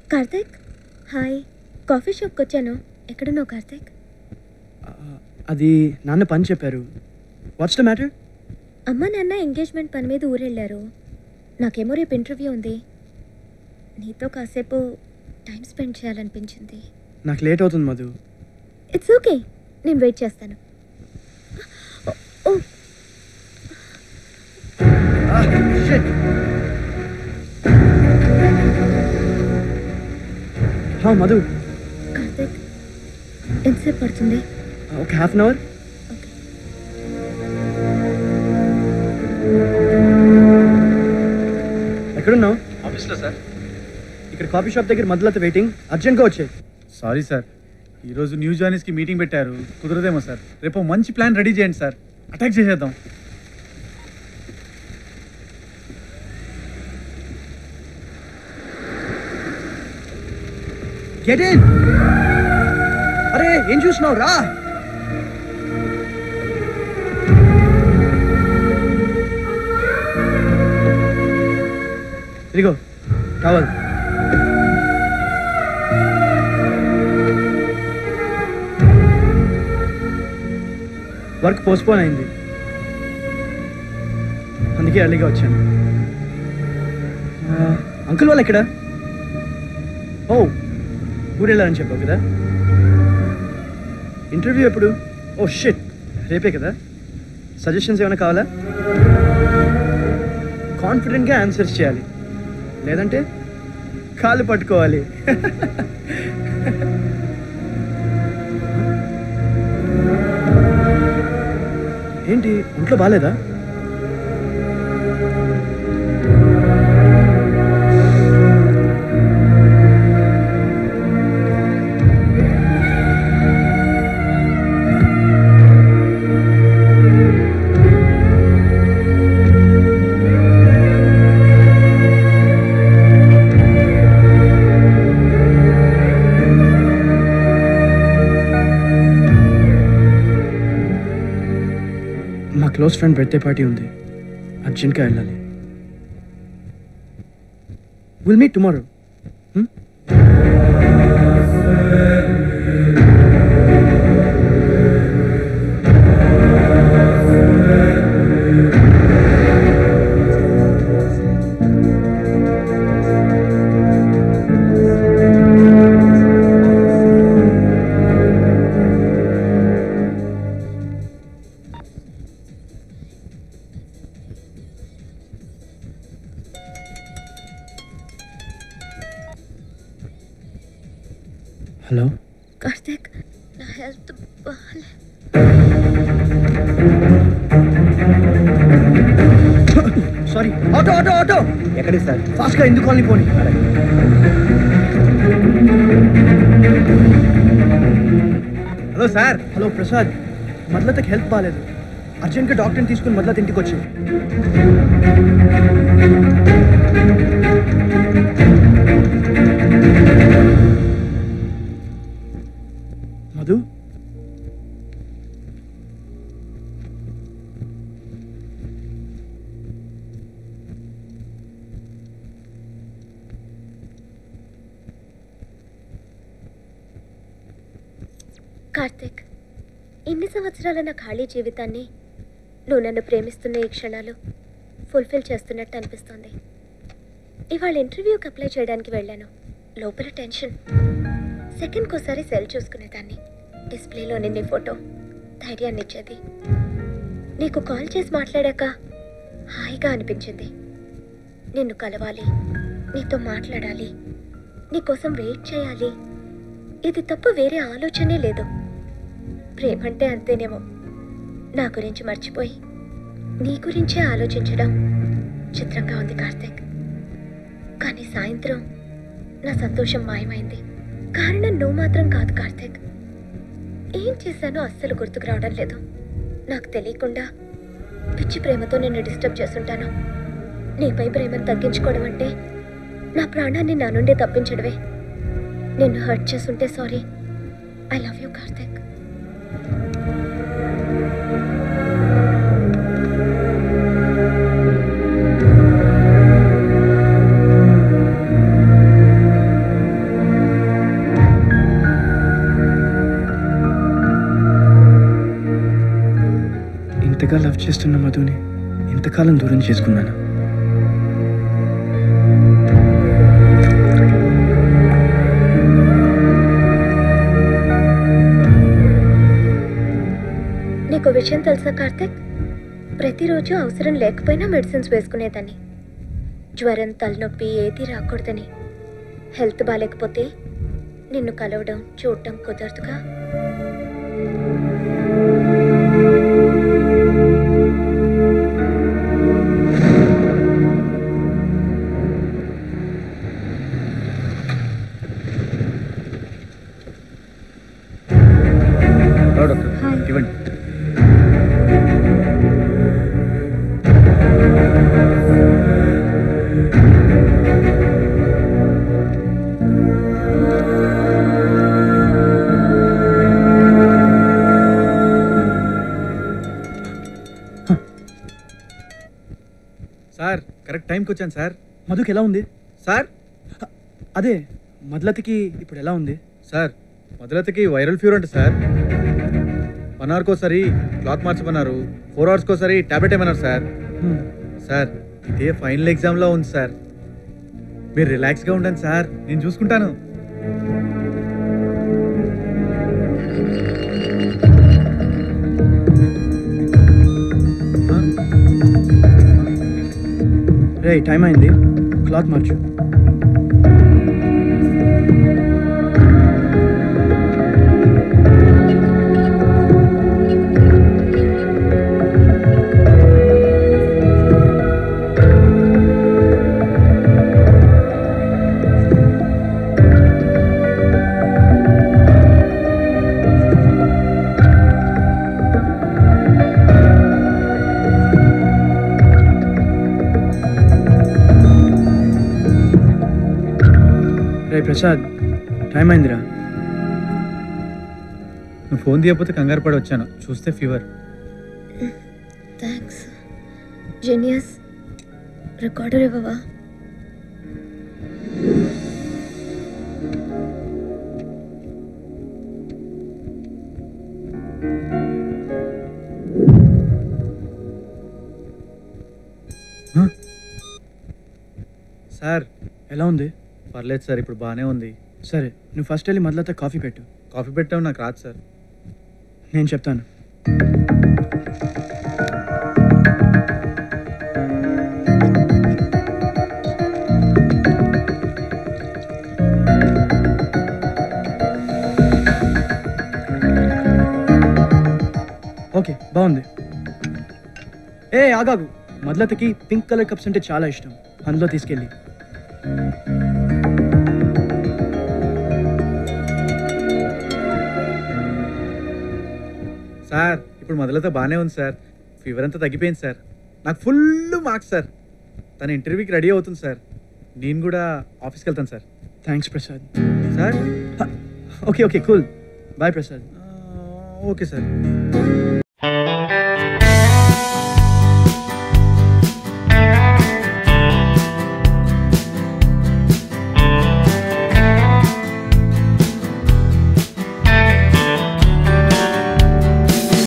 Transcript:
Karthik hi coffee షాప్కి వచ్చాను ఎక్కడున్నావు కార్తీక్ ఆ, అది నాన్న పని చెప్పారు వాట్స్ ద మ్యాటర్ అమ్మ నాన్న ఎంగేజ్మెంట్ పని మీద ఊరెళ్ళారు నాకేమో రేపు ఇంటర్వ్యూ ఉంది నీతో కాసేపు టైం స్పెండ్ చేయాలనిపించింది నాకు లేట్ అవుతుంది మధు ఇట్స్ ఓకే నేను వెయిట్ చేస్తాను ఓ హా మధు కార్తీక్ ఎంతసేపు పడుతుంది ఒక హాఫ్ అన్ అవర్ ఓకే ఎక్కడున్నావు ఆఫీస్లో సార్ ఇక్కడ కాఫీ షాప్ దగ్గర మధ్యలో వెయిటింగ్ అర్జెంట్గా వచ్చాయి సారీ సార్ ఈరోజు న్యూ జాయినీస్కి మీటింగ్ పెట్టారు కుదరదేమో సార్ రేపు మంచి ప్లాన్ రెడీ చేయండి సార్ అటాక్ చేసేద్దాం గెట్ ఇన్ అరే ఏం చూస్తున్నావు రా ఇదిగో కావాలి వర్క్ పోస్ట్పోన్ అయింది అందుకే అర్లీగా వచ్చాను ఆ, అంకుల్ వాళ్ళు ఎక్కడ ఓ ఊరు వెళ్ళారని చెప్పావు కదా ఇంటర్వ్యూ ఎప్పుడు ఓ షిట్ రేపే కదా సజెషన్స్ ఏమైనా కావాలా కాన్ఫిడెంట్గా ఆన్సర్స్ చేయాలి లేదంటే కాళ్ళు పట్టుకోవాలి ఏంటి ఒంట్లో బాగాలేదా మా క్లోజ్ ఫ్రెండ్ బర్త్డే పార్టీ ఉంది అర్జెంట్గా వెళ్ళాలి will meet tomorrow hello Karthik నా హెల్త్ బాగాలే సారీ ఆటో ఆటో ఆటో ఎక్కడికి సార్ ఫాస్ట్గా ఎందుకు కాలనీ పోనీ హలో సార్ హలో ప్రసాద్ మద్లతకి హెల్త్ బాగాలేదు అర్జెంట్గా డాక్టర్ని తీసుకుని మద్లత్ ఇంటికి వచ్చి మధు కార్తీక్ ఇన్ని సంవత్సరాల నా ఖాళీ జీవితాన్ని నువ్వు నన్ను ప్రేమిస్తున్న ఈ క్షణాలు ఫుల్ఫిల్ చేస్తున్నట్టు అనిపిస్తోంది ఇవాళ ఇంటర్వ్యూకి అప్లై చేయడానికి వెళ్ళాను లోపల టెన్షన్ సెకండ్కోసారి సెల్ చూసుకునేదాన్ని డిస్ప్లేలో నీ ఫోటో ధైర్యాన్ని ఇచ్చేది నీకు కాల్ చేసి మాట్లాడాక హాయిగా అనిపించింది నిన్ను కలవాలి నీతో మాట్లాడాలి నీకోసం వెయిట్ చేయాలి ఇది తప్ప వేరే ఆలోచనే లేదు ప్రేమంటే అంతేనేమో నా గురించి మర్చిపోయి నీ గురించే ఆలోచించడం చిత్రంగా ఉంది కార్తీక్ కానీ సాయంత్రం నా సంతోషం మాయమైంది కారణం నువ్వు మాత్రం కాదు కార్తీక్ ఏం చేశానో అస్సలు గుర్తుకు రావడం లేదు నాకు తెలియకుండా పిచ్చి ప్రేమతో నిన్ను డిస్టర్బ్ చేసుంటాను నీపై ప్రేమను తగ్గించుకోవడం అంటే నా ప్రాణాన్ని నా నుండి తప్పించడమే నిన్ను హర్ట్ చేసుంటే sorry I love you Karthik ఇంతకాలం దూరం చేసుకున్నాను నీకు విషయం తెలుసా కార్తిక్ ప్రతిరోజు అవసరం లేకపోయినా మెడిసిన్స్ వేసుకునేదాన్ని జ్వరం తలనొప్పి ఏది రాకూడదని హెల్త్ బాగాలేకపోతే నిన్ను కలవడం చూడటం కుదరదుగా రా డాక్టర్ హాయ్. ఇవ్వండి సార్ కరెక్ట్ టైంకి వచ్చాను సార్ మధుకి ఎలా ఉంది సార్ అదే మధులతకి ఇప్పుడు ఎలా ఉంది సార్ మొదలతకి వైరల్ ఫీవర్ అంట సార్ వన్ అవర్కి ఒకసారి క్లాత్ మార్చమన్నారు ఫోర్ అవర్స్కి ఒకసారి టాబ్లెట్ ఏమన్నారు సార్ హ్మ్. సార్ ఇదే ఫైనల్ ఎగ్జామ్లో ఉంది సార్ మీరు రిలాక్స్గా ఉండండి సార్ నేను చూసుకుంటాను ఆ? రే టైం అయింది క్లాత్ మార్చు రే ప్రసాద్ టైం అయిందిరా నువ్వు ఫోన్ తీయకపోతే కంగారు పడి వచ్చాను చూస్తే ఫీవర్ థ్యాంక్స్ జెనియస్ రికార్డర్ ఇవ్వవా సార్ ఎలా ఉంది పర్లేదు సార్ ఇప్పుడు బాగానే ఉంది సరే నువ్వు ఫస్ట్ వెళ్ళి మొదలతో కాఫీ పెట్టు కాఫీ పెట్టాం నాకు రాదు సార్ నేను చెప్తాను ఓకే బాగుంది ఏ ఆగాగు మొదలతకి పింక్ కలర్ కప్స్ అంటే చాలా ఇష్టం అందులో తీసుకెళ్ళి సార్ ఇప్పుడు మొదలతో బాగానే ఉంది సార్ ఫీవర్ అంతా తగ్గిపోయింది సార్ నాకు ఫుల్ మార్క్స్ సార్ తన ఇంటర్వ్యూకి రెడీ అవుతుంది సార్ నేను కూడా ఆఫీస్కి వెళ్తాను sir thanks Prasad sir okay okay cool bye Prasad okay sir